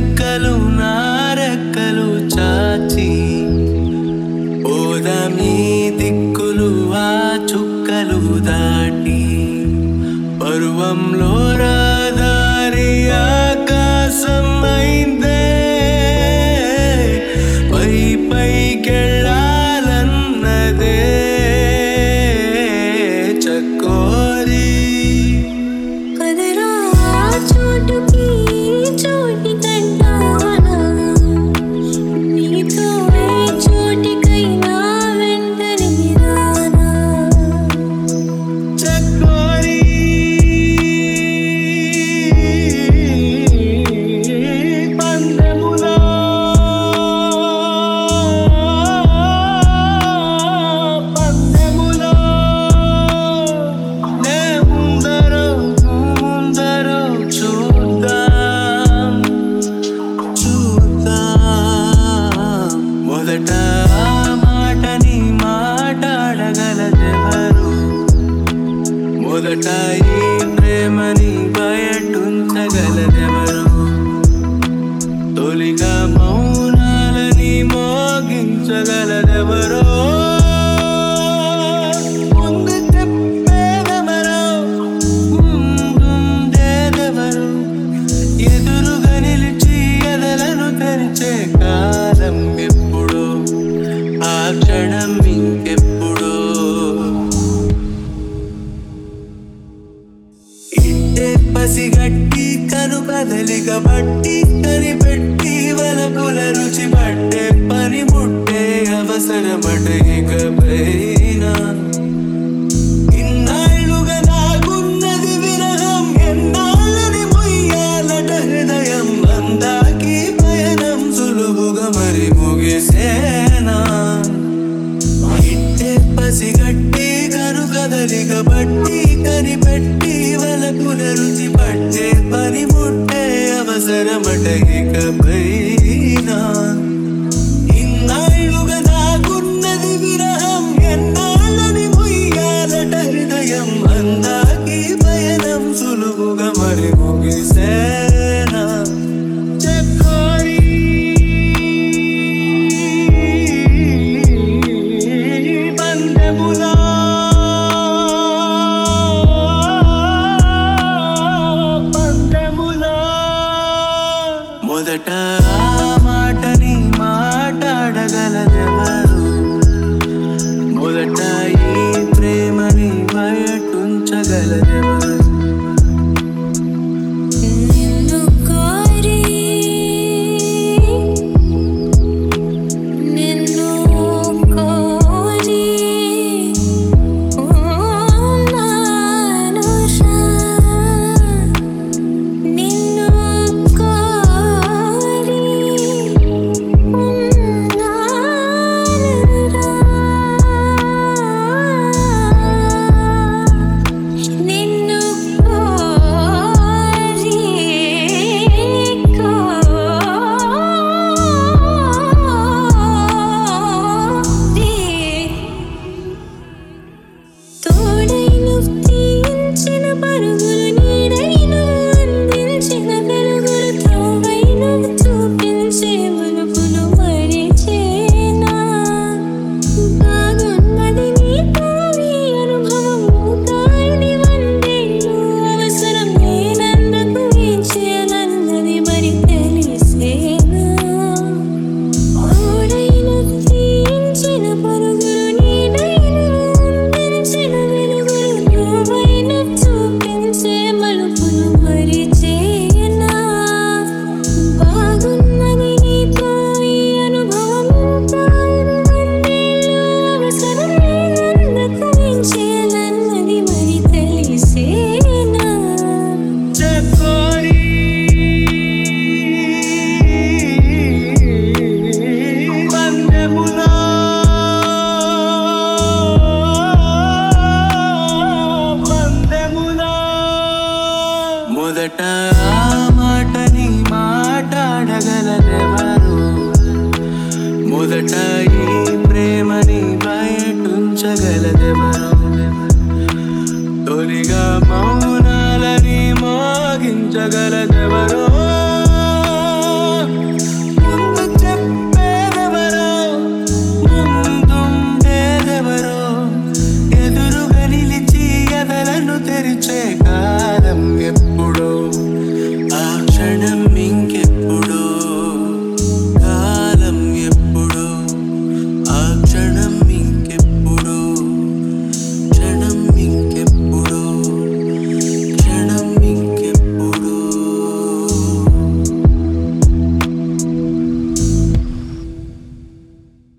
రెక్కలు నారెక్కలు చాచి ఓదమీ దిక్కులు ఆ చుక్కలు దాటి పరువంలో రాదారి ఆకాశం అయిందే పై పైకెళ్ళాలన్నదే చక్కోరి కదరా చోటుకి చోటి కంటానా నీతో ఏ చోటికైనా వెంటనే రానా చక్కోరి పందెములో పందెములో నే ముందరో ముందరో చూద్దాం చూద్దాం మొదట ఆ మాటని మాట్లాడగలదెవరు మొదట ఈ ప్రేమని బయటుంచగలదెవరు తొలిగా మౌనాలని మోగించగలదెవరో ముందు చెప్పేదెవరో ముందుండేదెవరు ఎదురుగా నిలిచి ఎదలను తెరిచే కాలం ఎప్పుడో ఆ క్షణం ఇంకెప్పుడో ఇట్టే పసిగట్టి కను కదలిక బట్టి కనిపెట్టి వలపుల రుచి పట్టే పని ముట్టే అవసరమట ఇకపైన ఇన్నాళ్ళుగా నాకున్నది విరహం ఎన్నాళ్ళని మొయ్యాలట హృదయం అందాకి పయనం సులువుగా మరి ముగిసేనా ఇట్టే పసిగట్టి కను కదలిక బట్టి కనిపెట్టి వలపుల రుచి పట్టే పని ముట్టే అవసరమట ఇక పైన ఇన్నాళ్ళుగా నాకున్నది విరహం ఎన్నాళ్ళని మొయ్యాలట హృదయం అందాకి పయనం సులువుగా మరి ముగిసేనా చక్కోరి పందెములో పందెములో మొదట ఆ మాటని మాట్లాడగలదెవరు మొదట ఈ ప్రేమని బయటుంచగలదెవరు నిన్ను కోరి నిన్ను కోరి ఉన్నానుషా నిన్ను కోరి ఉన్నానురా నిన్ను కోరి కోరి తోడైను తీయించిన పరుగులు నీడైను అందించిన వెలుగులు త్రోవైను చూపించే మలుపులు మరిచేనా బాగున్నది నీతో ఈ అనుభవము కాని వందేళ్ళు అవసరం నేనందుకు ఏం చేయాలన్నది మరి తెలిసేనా ఓడైను తీయించిన పరుగులు నీడైను అందించిన వెలుగులు నువ్వైను చూపించే మలుపులు మరిచేయనా బాగున్నది నీతో ఈ అనుభవం తాను వందేళ్ళు అవసరం లేనందుకు ఏం చేయాలన్నది మరి తెలిసేనా చక్కోరి పందెములో పందెములో మొదట ఆ మాటని మాట్లాడగలదెవరు మొదట ఈ ప్రేమని బయటుంచగలదెవరు తొలిగా మౌనాలని మోగించగలదెవరో లేక